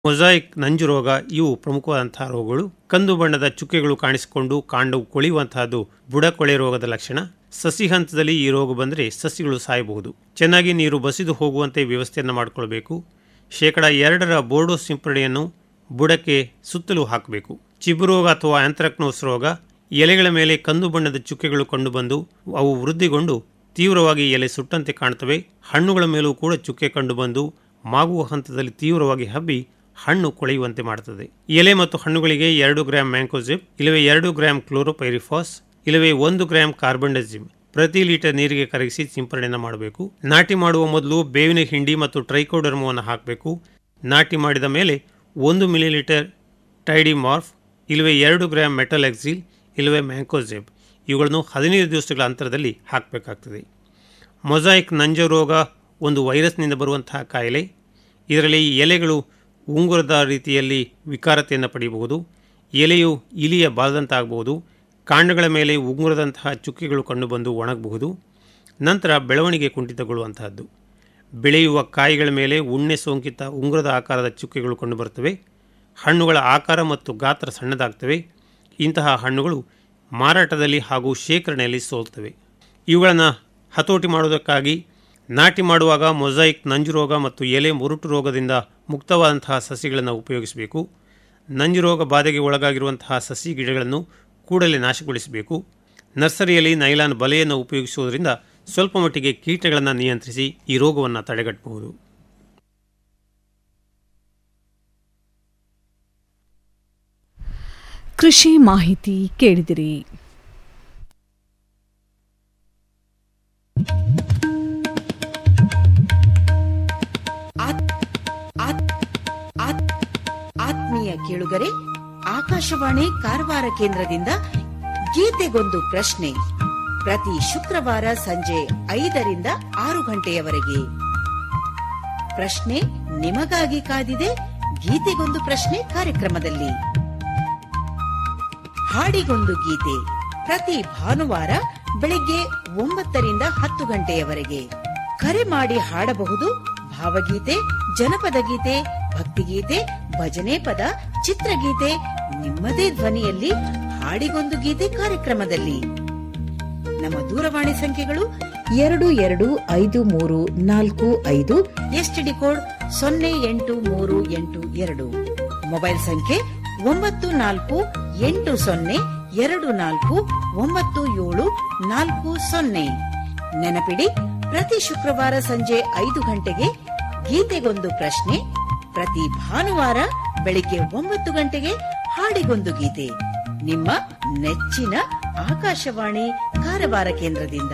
mosaic ನಂಜು ರೋಗ ಇವು ಪ್ರಮುಖವಾದಂತಹ ರೋಗಗಳು ಕಂದು ಬಣ್ಣದ ಚುಕ್ಕೆಗಳು ಕಾಣಿಸಿಕೊಂಡು ಕಾಂಡವು ಕೊಳೆಯುವಂತಹದ್ದು ಬುಡ ಕೊಳೆ ರೋಗದ ಲಕ್ಷಣ ಸಸಿ ಹಂತದಲ್ಲಿ ಈ ರೋಗ ಬಂದರೆ ಸಸಿಗಳು ಸಾಯಬಹುದು ಚೆನ್ನಾಗಿ ನೀರು ಬಸಿದು ಹೋಗುವಂತೆ ವ್ಯವಸ್ಥೆಯನ್ನು ಮಾಡಿಕೊಳ್ಬೇಕು ಶೇಕಡ ಎರಡರ ಬೋರ್ಡೋ ಸಿಂಪರಣೆಯನ್ನು ಬುಡಕ್ಕೆ ಸುತ್ತಲೂ ಹಾಕಬೇಕು ಚಿಬುರೋಗ ಅಥವಾ ಆಂಥ್ರಾಕ್ನೋಸ್ ರೋಗ ಎಲೆಗಳ ಮೇಲೆ ಕಂದು ಬಣ್ಣದ ಚುಕ್ಕೆಗಳು ಕಂಡುಬಂದು ಅವು ವೃದ್ಧಿಗೊಂಡು ತೀವ್ರವಾಗಿ ಎಲೆ ಸುಟ್ಟಂತೆ ಕಾಣ್ತವೆ ಹಣ್ಣುಗಳ ಮೇಲೂ ಕೂಡ ಚುಕ್ಕೆ ಕಂಡುಬಂದು ಮಾಗುವ ಹಂತದಲ್ಲಿ ತೀವ್ರವಾಗಿ ಹಬ್ಬಿ ಹಣ್ಣು ಕೊಳೆಯುವಂತೆ ಮಾಡುತ್ತದೆ ಎಲೆ ಮತ್ತು ಹಣ್ಣುಗಳಿಗೆ ಎರಡು ಗ್ರಾಂ ಮ್ಯಾಂಕೋಜಿಪ್ ಇಲ್ಲವೇ ಎರಡು ಗ್ರಾಂ ಕ್ಲೋರೋಪೈರಿಫಾಸ್ ಇಲ್ಲವೇ ಒಂದು ಗ್ರಾಂ ಕಾರ್ಬನ್ಡಜಿಮ್ ಪ್ರತಿ ಲೀಟರ್ ನೀರಿಗೆ ಕರಗಿಸಿ ಸಿಂಪರಣೆಯನ್ನು ಮಾಡಬೇಕು ನಾಟಿ ಮಾಡುವ ಮೊದಲು ಬೇವಿನ ಹಿಂಡಿ ಮತ್ತು ಟ್ರೈಕೋಡರ್ಮವನ್ನು ಹಾಕಬೇಕು ನಾಟಿ ಮಾಡಿದ ಮೇಲೆ ಒಂದು ಮಿಲಿಲೀಟರ್ ಟೈಡಿಮಾರ್ಫ್ ಇಲ್ಲವೇ ಎರಡು ಗ್ರಾಂ ಮೆಟಲ್ ಎಕ್ಸಿಲ್ ಇಲ್ಲವೇ ಮ್ಯಾಂಕೋಜೆಬ್ ಇವುಗಳನ್ನು ಹದಿನೈದು ದಿವಸಗಳ ಅಂತರದಲ್ಲಿ ಹಾಕಬೇಕಾಗ್ತದೆ ಮೊಸಾಯಿಕ್ ನಂಜ ರೋಗ ಒಂದು ವೈರಸ್ನಿಂದ ಬರುವಂತಹ ಕಾಯಿಲೆ ಇದರಲ್ಲಿ ಎಲೆಗಳು ಉಂಗುರದ ರೀತಿಯಲ್ಲಿ ವಿಕಾರತೆಯನ್ನು ಪಡೆಯಬಹುದು ಎಲೆಯು ಇಲಿಯ ಬಾಲದಂತಾಗಬಹುದು ಕಾಂಡಗಳ ಮೇಲೆ ಉಂಗುರದಂತಹ ಚುಕ್ಕೆಗಳು ಕಂಡುಬಂದು ಒಣಗಬಹುದು ನಂತರ ಬೆಳವಣಿಗೆ ಕುಂಠಿತಗೊಳ್ಳುವಂತಹದ್ದು ಬೆಳೆಯುವ ಕಾಯಿಗಳ ಮೇಲೆ ಉಣ್ಣೆ ಸೋಂಕಿತ ಉಂಗುರದ ಆಕಾರದ ಚುಕ್ಕೆಗಳು ಕಂಡುಬರುತ್ತವೆ ಹಣ್ಣುಗಳ ಆಕಾರ ಮತ್ತು ಗಾತ್ರ ಸಣ್ಣದಾಗ್ತವೆ ಇಂತಹ ಹಣ್ಣುಗಳು ಮಾರಾಟದಲ್ಲಿ ಹಾಗೂ ಶೇಖರಣೆಯಲ್ಲಿ ಸೋಲ್ತವೆ ಇವುಗಳನ್ನು ಹತೋಟಿ ಮಾಡುವುದಕ್ಕಾಗಿ ನಾಟಿ ಮಾಡುವಾಗ ಮೊಸಾಯಿಕ್ ನಂಜು ರೋಗ ಮತ್ತು ಎಲೆ ಮುರುಟು ರೋಗದಿಂದ ಮುಕ್ತವಾದಂತಹ ಸಸಿಗಳನ್ನು ಉಪಯೋಗಿಸಬೇಕು ನಂಜು ರೋಗ ಬಾಧೆಗೆ ಒಳಗಾಗಿರುವಂತಹ ಸಸಿ ಗಿಡಗಳನ್ನು ಕೂಡಲೇ ನಾಶಗೊಳಿಸಬೇಕು ನರ್ಸರಿಯಲ್ಲಿ ನೈಲಾನ್ ಬಲೆಯನ್ನು ಉಪಯೋಗಿಸುವುದರಿಂದ ಸ್ವಲ್ಪ ಮಟ್ಟಿಗೆ ಕೀಟಗಳನ್ನು ನಿಯಂತ್ರಿಸಿ ಈ ರೋಗವನ್ನು ತಡೆಗಟ್ಟಬಹುದು ಕೃಷಿ ಮಾಹಿತಿ ಕೇಳಿದಿರಿ ಆತ್- ಆತ್- ಆತ್- ಆತ್ಮೀಯ ಕೇಳುಗರೆ ಆಕಾಶವಾಣಿ ಕಾರವಾರ ಕೇಂದ್ರದಿಂದ ಗೀತೆಗೊಂದು ಪ್ರಶ್ನೆ ಪ್ರತಿ ಶುಕ್ರವಾರ ಸಂಜೆ ಐದರಿಂದ ಆರು ಗಂಟೆಯವರೆಗೆ ಪ್ರಶ್ನೆ ನಿಮಗಾಗಿ ಕಾದಿದೆ ಗೀತೆಗೊಂದು ಪ್ರಶ್ನೆ ಕಾರ್ಯಕ್ರಮದಲ್ಲಿ ಹಾಡಿಗೊಂದು ಗೀತೆ ಪ್ರತಿ ಭಾನುವಾರ ಬೆಳಿಗ್ಗೆ ಒಂಬತ್ತರಿಂದ ಹತ್ತು ಗಂಟೆಯವರೆಗೆ ಕರೆ ಮಾಡಿ ಹಾಡಬಹುದು ಭಾವಗೀತೆ ಜನಪದ ಗೀತೆ ಭಕ್ತಿಗೀತೆ ಭಜನೆ ಪದ ಚಿತ್ರಗೀತೆ ನಿಮ್ಮದೇ ಧ್ವನಿಯಲ್ಲಿ ಹಾಡಿಗೊಂದು ಗೀತೆ ಕಾರ್ಯಕ್ರಮದಲ್ಲಿ ನಮ್ಮ ದೂರವಾಣಿ ಸಂಖ್ಯೆಗಳು ಎರಡು ಎರಡು ಐದು ಮೂರು ನಾಲ್ಕು ಐದು ಎಸ್ಟಿಡಿ ಕೋಡ್ ಸೊನ್ನೆ ಎಂಟು ಮೂರು ಎಂಟು ಎರಡು ಮೊಬೈಲ್ ಸಂಖ್ಯೆ ಒಂಬತ್ತು ನಾಲ್ಕು ಎಂಟು ಸೊನ್ನೆ ಎರಡು ನಾಲ್ಕು ಒಂಬತ್ತು ಏಳು ನಾಲ್ಕು ಸೊನ್ನೆ ನೆನಪಿಡಿ ಪ್ರತಿ ಶುಕ್ರವಾರ ಸಂಜೆ ಐದು ಗಂಟೆಗೆ ಗೀತೆಗೊಂದು ಪ್ರಶ್ನೆ ಪ್ರತಿ ಭಾನುವಾರ ಬೆಳಿಗ್ಗೆ ಒಂಬತ್ತು ಗಂಟೆಗೆ ಹಾಡಿಗೊಂದು ಗೀತೆ ನಿಮ್ಮ ನೆಚ್ಚಿನ ಆಕಾಶವಾಣಿ ಕಾರವಾರ ಕೇಂದ್ರದಿಂದ